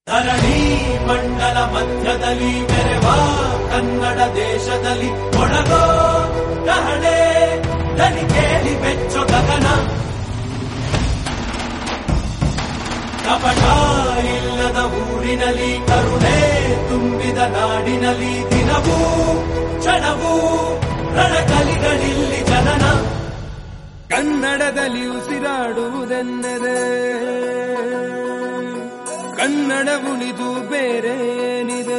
ಧರಣಿ ಮಂಡಲ ಮಧ್ಯದಲ್ಲಿ ಮೆರೆವ ಕನ್ನಡ ದೇಶದಲ್ಲಿ ಒಳಗೋ ಕಹಳೆ ದನಿ ಕೇಳಿ ಬೆಚ್ಚೋ ಗಗನ ಕಪಟ ಇಲ್ಲದ ಊರಿನಲ್ಲಿ ಕರುಣೆ ತುಂಬಿದ ನಾಡಿನಲ್ಲಿ ದಿನವೂ ಕ್ಷಣವೂ ರಣಕಲಿಗಳಿಲ್ಲಿ ಜನನ ಕನ್ನಡದಲ್ಲಿ ಉಸಿರಾಡುವುದೆಂದರೆ ಕನ್ನಡ ಉಳಿದು ಬೇರೇನಿದೆ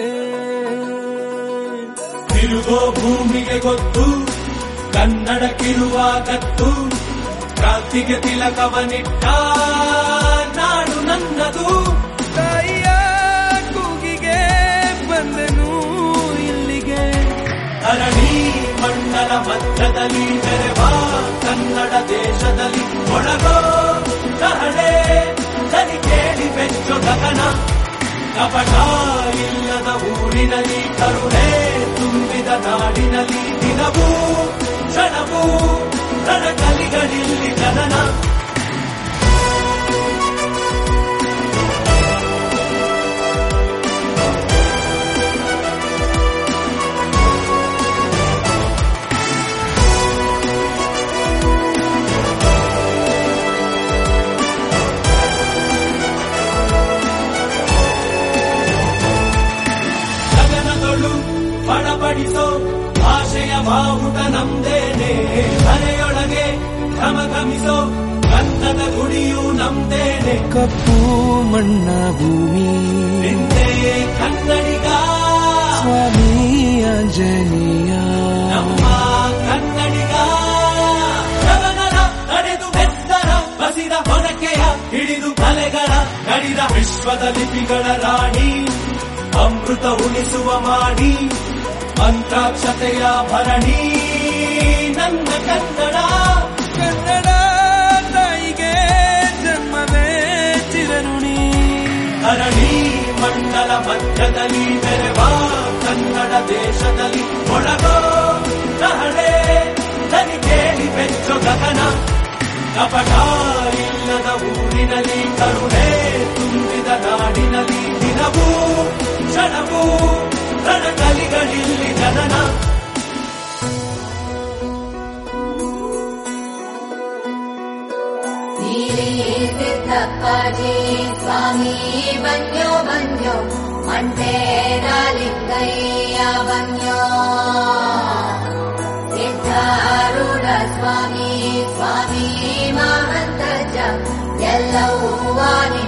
ತಿರುಗೋ ಭೂಮಿಗೆ ಗೊತ್ತು ಕನ್ನಡಕ್ಕಿರುವ ಗತ್ತು ಕ್ರಾಂತಿಗೆ ತಿಲಕವನಿಟ್ಟ ನಾಡು ನನ್ನದು ತಾಯಿಯ ಕೂಗಿಗೆ ಬಂದನು ಇಲ್ಲಿಗೆ ಧರಣಿ ಮಂಡಲ ಮಧ್ಯದಲ್ಲಿ ಮೆರೆವ ಕನ್ನಡ ದೇಶದಲ್ಲಿ ಒಳಗೋ ಕಹಳೆ ದನಿ ಕೇಳಿ ಬೆಚ್ಚೋ ಗಗನ ಕಪಟ ಇಲ್ಲದ ಊರಿನಲ್ಲಿ ಕರುಣೆ ತುಂಬಿದ ನಾಡಿನಲ್ಲಿ ದಿನವೂ ಕ್ಷಣವೂ ರಣಕಲಿಗಳಿಲ್ಲಿ ಜನನ ಗಗನದೊಳು ಬಡಬಡಿಸೋ ಭಾಷೆಯ ಬಾವುಟ ನಮ್ದೇನೆ ಮನೆಯೊಳಗೆ ಘಮಘಮಿಸೋ ಗಂಧದ ಗುಡಿಯು ನಮ್ದೇನೆ ಕಪ್ಪು ಮಣ್ಣ ಭೂಮಿ ನಿಂದೆ ಕನ್ನಡಿಗ ಸ್ವಾಮಿ ಆಂಜನೇಯ ನಮ್ಮ ಕನ್ನಡಿಗ ಗಗನದ ನಡೆದು ಬೆತ್ತರ ಬಸಿದ ಹೊನಕೆಯ ಹಿಡಿದು ಕಲೆಗಳ ನಡೆದ ವಿಶ್ವದ ಲಿಪಿಗಳ ರಾಣಿ ಅಮೃತ ಉಳಿಸುವ ಮಾಡಿ ಮಂತ್ರಾಕ್ಷತೆಯ ಭರಣಿ ನನ್ನ ಕನ್ನಡ ಕನ್ನಡ ತಾಯಿಗೆ ಜನ್ಮವೇ ಚಿರಋಣಿ ಧರಣಿ ಮಂಡಲ ಮಧ್ಯದಲ್ಲಿ ಮೆರೆವ ಕನ್ನಡ ದೇಶದಲ್ಲಿ ಒಳಗೋ ಕಹಳೆ ದನಿ ಕೇಳಿ ಬೆಚ್ಚೋ ಗಗನ ಕಪಟ ಇಲ್ಲದ ಊರಿನಲ್ಲಿ ಕರುಣೆ ತುಂಬಿದ ನಾಡಿನಲ್ಲಿ ದಿನವೂ ಕ್ಷಣವೂ ರಣಕಲಿಗಳಿಲ್ಲಿ ಜನನ ನೀಲಿ ಸಿದ್ದಪ್ಪಾಜಿ ಸ್ವಾಮಿ ಬನ್ಯೋ ಬನ್ಯೋ ಮಂಟೇರ ಲಿಂಗಯ್ಯ ಬನ್ಯೋ ಸಿದ್ಧಾರೂಢ ಸ್ವಾಮಿ ಸ್ವಾಮಿ ಮಹಂತಜ ಎಲ್ಲವೂ ವಾಣಿ